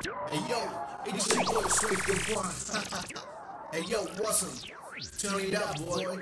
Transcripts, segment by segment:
Hey yo, it is your boy straight from Bronx. hey yo, what's up? Turn it up, boy.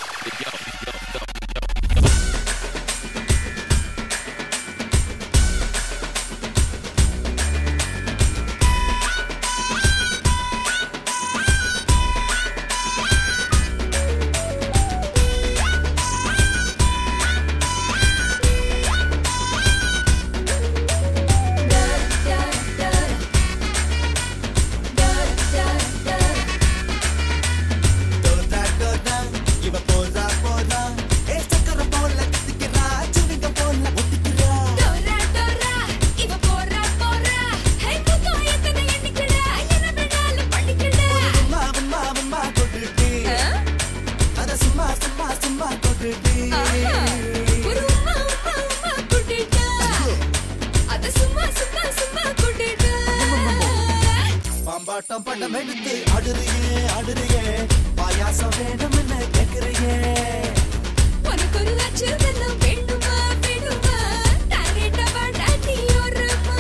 Dora Dora இவ போறா போறா ஏ சக்கர போல கத்திக்கிறா சுவிங்க போல ஒட்டிக்கிறா Dora Dora இவ போறா போறா ஹே புத்தோ எத்தனை எண்ணிக்கடா என்ன வேணாலும் பண்ணிக்கடா சும்மா சும்மா சும்மா கொட்டுடி அத சும்மா சும்மா சும்மா கொட்டுடி ஒரு உம்மா உம்மா உம்மா குட்டிட்டா அத சும்மா சும்மா சும்மா குட்டிட்டா பாம்பாட்டம் படம் எடுத்து அடுறியே அடுறியே பாயாசம் வேணும்னு கேக்குறியே உனக்கு ஒரு அச்சுறுத்தலும் வேண்டுமா வேண்டுமா டாரேட்டா வாடா நீ ஒருமா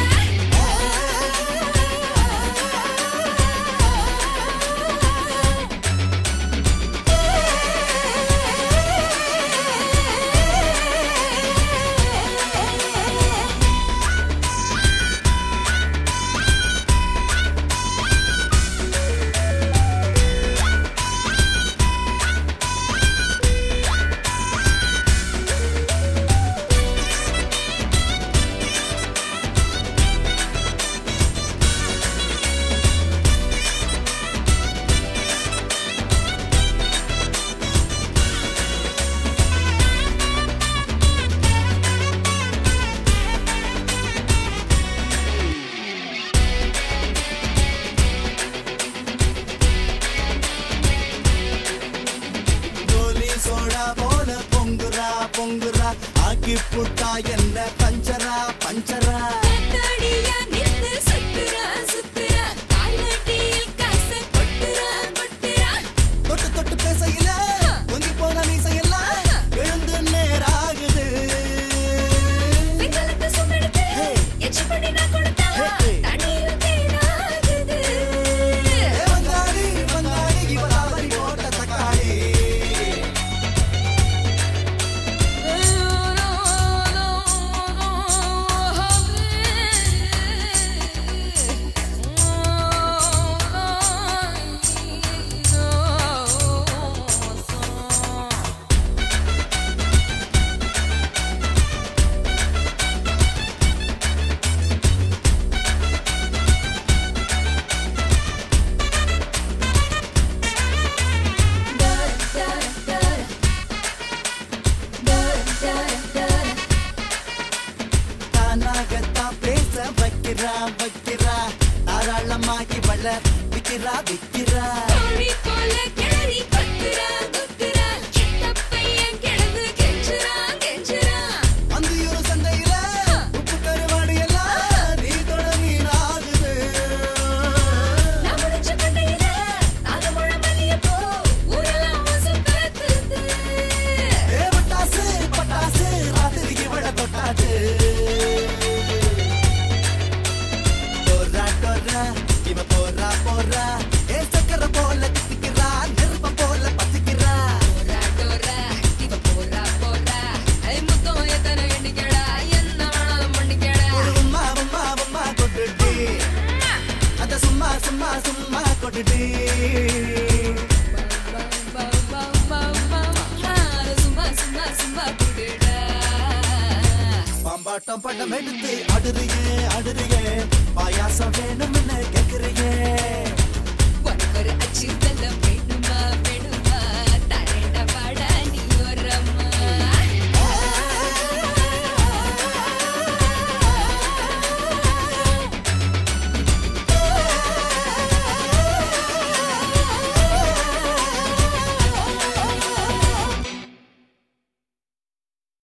கோலி சோடா போல பொங்குறா பொங்குறா ஆக்கி புட்டா என்ன பஞ்சரா பஞ்சரா தடியா நின்னு சுத்துறா சுத்துறா காலடியில் காசை கொட்டுறா கொட்டுறா தொட்டு தொட்டு பேசையில பொங்கி போன மீசையெல்லாம் எழுந்து நேராகுது வெங்கலத்தை சுமெடுத்து எச்சி பண்ணி நான் கொடுத்தா Hey. தண்ணீரும் தேனாகுது ஏ வந்தாடி வந்தாடி இவராவரி போட்ட தக்காளி தானாகத்தான் பேச வைக்கிறா வைக்கிறா தாராளமாகி வள விக்கிறா விக்கிறா கோழி போல கிளறி கொத்துறா கொத்துறா சின்ன பையன் கிடந்து கெஞ்சுறா கெஞ்சுறா அந்தியூர் சந்தையில உப்பு கருவாடு எல்லாம் நீ தொட மீனாகுது நான் முடிச்ச கண்டையில நாலு முழம் மல்லிகைப்பூ ஊரெல்லாம் வாசம் பரத்துது ஏ பட்டாசு பட்டாசு ராத்திரிக்கு விட தொட்டாது டோரா டோரா இவ போறா போறா ஏ சக்கர போல தித்திக்கிறா நெருப்ப போல பத்திக்கிறா போறா டோரா இவ போறா போறா ஐ முத்தம் எத்தனை எண்ணிக்கடா என்ன வேணாலும் பண்ணிக்கடா ஒரு உம்மா உம்மா உம்மா கொட்டுடி அத சும்மா சும்மா சும்மா கொட்டுடி சும்மா சும்மா சும்மா குடுடா பாம்பாட்டம் படம் எடுத்து அடுறியே அடுறியே பாயாசம் வேணும்னு கேக்குறியே உனக்கு ஒரு அச்சுறுத்தல